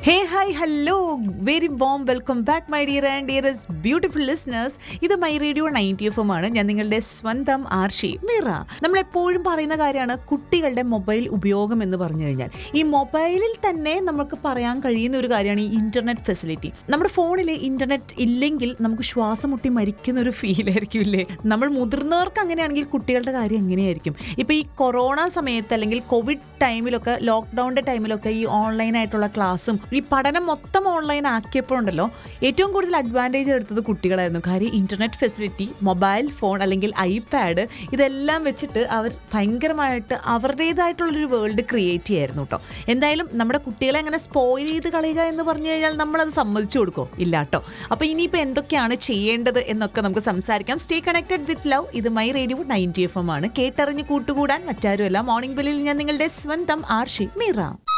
hey hi hello very warm welcome back my dear and dearest beautiful listeners ഇത് my radio ninety F M ആണ് ഞാൻ നിങ്ങളുടെ സ്വന്തം ആർഷി മിറ നമ്മൾ എപ്പോഴും പറയുന്ന കാര്യമാണ് കുട്ടികളുടെ മൊബൈൽ ഉപയോഗം എന്ന് പറഞ്ഞു കഴിഞ്ഞാൽ ഈ മൊബൈലിൽ തന്നെ നമുക്ക് പറയാൻ കഴിയുന്ന ഒരു കാര്യമാണ് ഈ ഇന്റർനെറ്റ് ഫെസിലിറ്റി നമ്മുടെ ഫോണിൽ ഇന്റർനെറ്റ് ഇല്ലെങ്കിൽ നമുക്ക് ശ്വാസം മുട്ടി മരിക്കുന്ന ഒരു ഫീൽ ആയിരിക്കും ഇല്ലേ നമ്മൾ മുതിർന്നവർക്ക് അങ്ങനെയാണെങ്കിൽ കുട്ടികളുടെ കാര്യം എങ്ങനെയായിരിക്കും ഇപ്പൊ ഈ കൊറോണ സമയത്ത് അല്ലെങ്കിൽ കോവിഡ് ടൈമിലൊക്കെ ലോക്ക്ഡൌണിന്റെ ടൈമിലൊക്കെ ഈ ഓൺലൈൻ ആയിട്ടുള്ള ക്ലാസ്സും ഈ പഠനം മൊത്തം ഓൺലൈൻ ആക്കിയപ്പോഴുണ്ടല്ലോ ഏറ്റവും കൂടുതൽ അഡ്വാൻറ്റേജ് എടുത്തത് കുട്ടികളായിരുന്നു കാര്യം ഇന്റർനെറ്റ് ഫെസിലിറ്റി മൊബൈൽ ഫോൺ അല്ലെങ്കിൽ ഐപാഡ് ഇതെല്ലാം വെച്ചിട്ട് അവർ ഭയങ്കരമായിട്ട് അവരുടേതായിട്ടുള്ളൊരു വേൾഡ് ക്രിയേറ്റ് ചെയ്യായിരുന്നു കേട്ടോ എന്തായാലും നമ്മുടെ കുട്ടികളെ അങ്ങനെ സ്പോയിൽ ചെയ്ത് കളയുക എന്ന് പറഞ്ഞു കഴിഞ്ഞാൽ നമ്മളത് സമ്മതിച്ചു കൊടുക്കോ ഇല്ല കേട്ടോ അപ്പോൾ ഇനിയിപ്പോൾ എന്തൊക്കെയാണ് ചെയ്യേണ്ടത് എന്നൊക്കെ നമുക്ക് സംസാരിക്കാം സ്റ്റേ കണക്റ്റഡ് വിത്ത് ലവ് ഇത് my radio ninety F M ആണ് കേട്ടറിഞ്ഞ് കൂട്ടുകൂടാൻ മറ്റാരുമല്ല മോർണിംഗ് ബെല്ലിൽ ഞാൻ നിങ്ങളുടെ സ്വന്തം ആർഷി മീറ